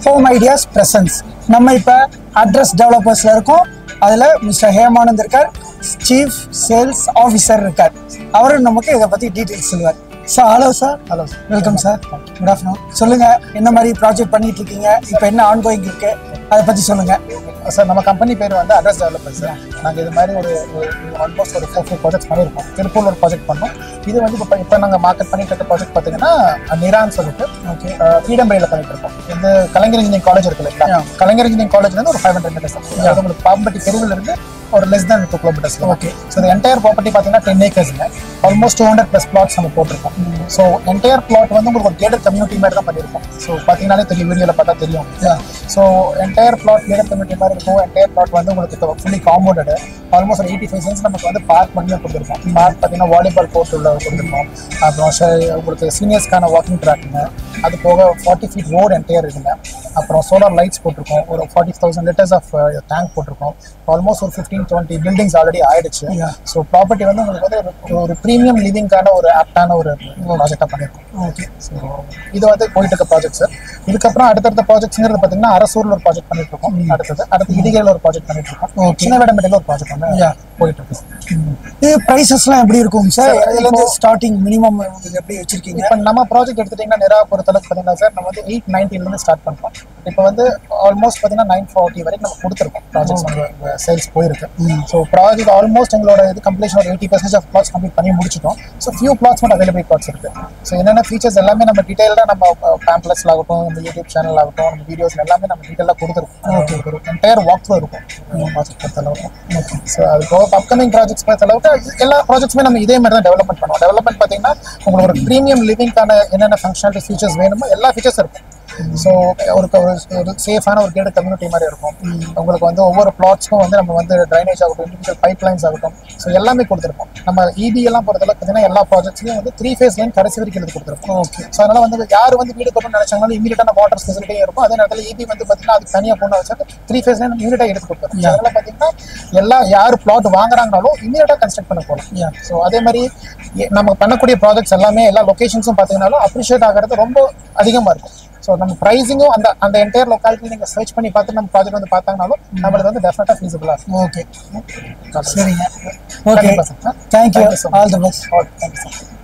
Home ideas presence நம்ம இப்போ address டெவலப்பர்ஸில் இருக்கோம் அதில் மிஸ்டர் ஹேமானந்த் இருக்கார் சீஃப் சேல்ஸ் ஆஃபீஸர் இருக்கார் அவரும் நமக்கு இதை பற்றி டீட்டெயில்ஸ் சொல்லுவார் sir hello sir hello welcome sir good afternoon சொல்லுங்கள் என்ன மாதிரி ப்ராஜெக்ட் பண்ணிட்டு இருக்கீங்க இப்போ என்ன ஆன்கோயிங் இருக்கு அதை பற்றி சொல்லுங்கள் சார் நம்ம கம்பெனி பேர் வந்து அட்ரஸ் டெவலப்பர் சார் நாங்கள் இது மாதிரி ஒரு ஆல்மோஸ்ட் ஒரு ஃபோர் ஃபைவ் ப்ராஜெக்ட்ஸ் பண்ணியிருக்கோம் திருப்பூர் ஒரு ப்ராஜெக்ட் பண்ணோம் இது வந்து இப்போ இப்போ நாங்கள் மார்க்கெட் பண்ணிட்டு இருக்க ப்ராஜெக்ட் பார்த்தீங்கன்னா நிரான்னு சொல்லிட்டு ஓகே ஃப்ரீடம் ரேல பண்ணிட்டு இருக்கோம் இது கலைஞர் இன்ஜினியரிங் காலேஜ் இருக்கு இல்லைங்களா கலைஞர் இன்ஜினியரிங் காலேஜ்லேருந்து ஒரு ஃபைவ் ஹண்ட்ரட் மீட்டர்ஸ் அது உங்களுக்கு பாம்பட்டி தெருவில் இருந்து ஒரு less than two kilometres Okay. So இந்த என்டையர் ப்ராப்பர்ட்டி பார்த்தீங்கன்னா டென் ஏக்கர்ஸ்ங்க almost two hundred plus plots நம்ம போட்டிருக்கோம் ஸோ என்டையர் பிளாட் வந்து உங்களுக்கு ஒரு கேடட் கம்யூனிட்டி மாதிரி தான் பண்ணியிருக்கோம் ஸோ பார்த்தீங்கன்னாலே தெரியும் வீடியோவில் பார்த்தா தெரியும் so entire plot gated community மாதிரி இருக்கும் என்டையர் பிளாட் வந்து உங்களுக்கு ஃபுல்லி காம்பவுண்டட் ஆல்மோஸ்ட் ஒரு எயிட்டி ஃபைவ் சென்ஸ் நமக்கு வந்து பார்க் பண்ணி கொடுத்துருக்கோம் பார்க் பார்த்தீங்கன்னா வாலிபால் கோர்ட் உள்ள கொடுத்துருக்கோம் அப்புறம் ச- உங்களுக்கு சீனியர்ஸ்க்கான வாக்கிங் ட்ராக்குங்க அது போக ஃபார்ட்டி ஃபீட் ரோடு என்டையர் இருக்குங்க அப்புறம் சோலார் லைட்ஸ் போட்டிருக்கோம் ஒரு forty thousand litres of tank போட்டிருக்கோம் ஆல்மோஸ்ட் ஒரு ஃபிஃப்டீன் டுவெண்ட்டி பில்டிங்ஸ் ஆல்ரெடி ஆயிடுச்சு Yeah. ஸோ ப்ராப்பர்ட்டி வந்து உங்களுக்கு வந்து ஒரு- ஒரு ப்ரீமியம் லிவிங்கான ஒரு ஆப்டான ஒரு ப்ராஜெக்டாக பண்ணியிருக்கோம் ஓகே ஸோ இது வந்து போயிட்டு இருக்க ப்ராஜெக்ட் சார் இதுக்கப்புறம் அடுத்தடுத்த ப்ராஜெக்ட்ஸ்ங்கிறது பார்த்தீங்கன்னா அரசூரில் ஒரு ப்ராஜெக்ட் பண்ணிட்டு இருக்கோம் அடுத்தது அடுத்து இடிகையில் ஒரு ப்ராஜெக்ட் பண்ணிட்டு இருக்கோம் Okay. சின்ன வேடம்பேட்டையில் ஒரு ப்ராஜெக்ட் வந்து Yeah. போயிட்டு இருக்கு சார் இது ப்ரைஸஸ்லாம் எப்படி இருக்கும் சார் Sir, இதுலேருந்து இப்போ- ஸ்டார்டிங் மினிமம் எப்படி வச்சிருக்கீங்க இப்போ நம்ம ப்ராஜெக்ட் எடுத்துட்டீங்கன்னா நிறா பொறுத்தளவுக்கு பார்த்தீங்கன்னா சார் நம்ம வந்து எயிட் நைன்ட்டிலேருந்து ஸ்டார்ட் பண்ணுறோம் இப்போ வந்து ஆல்மோஸ்ட் பார்த்தீங்கன்னா நைன் ஃபார்ட்டி வரைக்கும் நம்ம கொடுத்துருக்கோம் ப்ராஜெக்ட்ஸ் வந்து சேல்ஸ் போயிருக்கு ஸோ ப்ராஜெக்ட் ஆல்மோஸ்ட் எங்களோட இது கம்ப்ளீஷன் ஒரு eighty percent of plots complete பண்ணி முடிச்சிட்டோம் ஸோ ஃபியூ பிளாட்ஸ் மட்டும் அவைலபிள் பிளாட்ஸ் இருக்கு ஸோ என்னென்ன ஃபீச்சர்ஸ் எல்லாமே நம்ம டீட்டெயிலாக நம்ம பேம்ப்ளெட்ஸ்ல ஆகட்டும் நம்ம யூடியூப் சேனல் ஆகட்டும் நம்ம வீடியோஸ் எல்லாமே நம்ம டீட்டெயிலாக கொடுத்துருக்கோம் ஓகே ஒரு என்டையர் வாக் த்ரூ இருக்கும் ப்ராஜெக்ட் பொறுத்தளவுக்கு ஸோ அது போக அப்கமிங் ப்ராஜெக்ட்ஸ் பொறுத்தளவுக்கு எல்லா ப்ராஜெக்ட்ஸுமே நம்ம இதே மாதிரி தான் டெவலப்மெண்ட் பண்ணுவோம் டெவலப்மெண்ட் பார்த்தீங்கன்னா உங்களுக்கு ஒரு ப்ரீமியம் லிவிங்கான என்னென்ன ஃபங்க்ஷனாலிட்டி ஃபீச்சர்ஸ் வேணுமோ எல்லா ஃபீச்சர்ஸ் இருக்கும் ஸோ ஒரு ஒரு சேஃபான ஒரு கேடு கம்யூனிட்டி மாதிரி இருக்கும் உங்களுக்கு வந்து ஒவ்வொரு பிளாட்ஸ்க்கும் வந்து நம்ம வந்து ட்ரைனேஜ் ஆகட்டும் இண்டிவிஜுவல் பைப் லைன்ஸ் ஆகட்டும் ஸோ எல்லாமே கொடுத்துருப்போம் நம்ம இபி எல்லாம் பொறுத்தளவுக்கு பார்த்தீங்கன்னா எல்லா ப்ராஜெக்ட்ஸ்லையும் வந்து த்ரீ ஃபேஸ் லைன் கடைசி வரைக்கும் எடுத்து கொடுத்துருப்போம் ஓகே ஸோ அதனால வந்து யார் வந்து வீடு கட்டணும்னு நினைச்சாங்களும் இமீடியட்டான வாட்டர் ஃபெசிலிட்டியும் இருக்கும் அதே நேரத்தில் இபி வந்து பார்த்தீங்கன்னா அதுக்கு தனியாக பொண்ணு வச்சு த்ரீ ஃபேஸ் லைன் இமீடியட்டாக எடுத்து கொடுத்துரும் So அதனால பார்த்தீங்கன்னா எல்லா யார் பிளாட் வாங்குறாங்கனாலும் இமீடியட்டாக கன்ஸ்ட்ரக்ட் பண்ண போகலாம் ஸோ அதே மாதிரி எ- நம்ம பண்ணக்கூடிய ப்ராஜெக்ட்ஸ் எல்லாமே எல்லா லொகேஷன்ஸும் பார்த்தீங்கன்னாலும் அப்ரிஷியேட் ஆகிறது ரொம்ப அதிகமாக இருக்கும் ஸோ நம்ம ப்ரைஸிங்கும் அந்த அந்த என்டையர் லொக்காலிட்டி நீங்கள் சர்ச் பண்ணி பார்த்து நம்ம ப்ராஜெக்ட் வந்து பார்த்தாங்கனாலும் நம்மளுக்கு வந்து டெஃபினட்டாக ஃபீஸிபிளாக இருக்கும் ஓகே சரிங்க ஓகே கண்டிப்பா sir. Thank you Thank you so much. All the best All- thank you so much.